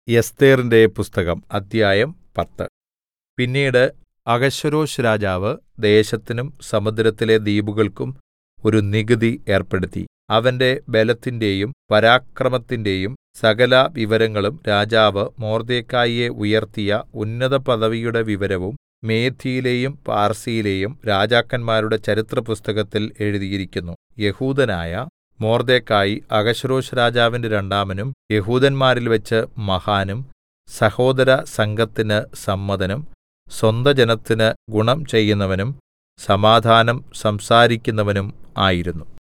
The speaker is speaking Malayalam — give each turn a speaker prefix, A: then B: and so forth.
A: എസ്ഥേറിന്റെ പുസ്തകം അദ്ധ്യായം പത്ത് പിന്നീട് അഹശ്വേരോശ് രാജാവ് ദേശത്തിനും സമുദ്രത്തിലെ ദ്വീപുകൾക്കും ഒരു നികുതി ഏർപ്പെടുത്തി അവന്റെ ബലത്തിന്റെയും പരാക്രമത്തിന്റെയും സകലവിവരങ്ങളും രാജാവ് മൊർദെഖായിയെ ഉയർത്തിയ ഉന്നതപദവിയുടെ വിവരവും മേദ്യയിലെയും പാർസ്യയിലെയും രാജാക്കന്മാരുടെ ചരിത്രപുസ്തകത്തിൽ എഴുതിയിരിക്കുന്നു യെഹൂദനായ മൊർദെഖായി അഹശ്വേരോശ് രാജാവിന്റെ രണ്ടാമനും യെഹൂദന്മാരിൽവെച്ച് മഹാനും സഹോദരസംഘത്തിന് സമ്മതനും സ്വന്തജനത്തിന് ഗുണം ചെയ്യുന്നവനും സമാധാനം സംസാരിക്കുന്നവനും ആയിരുന്നു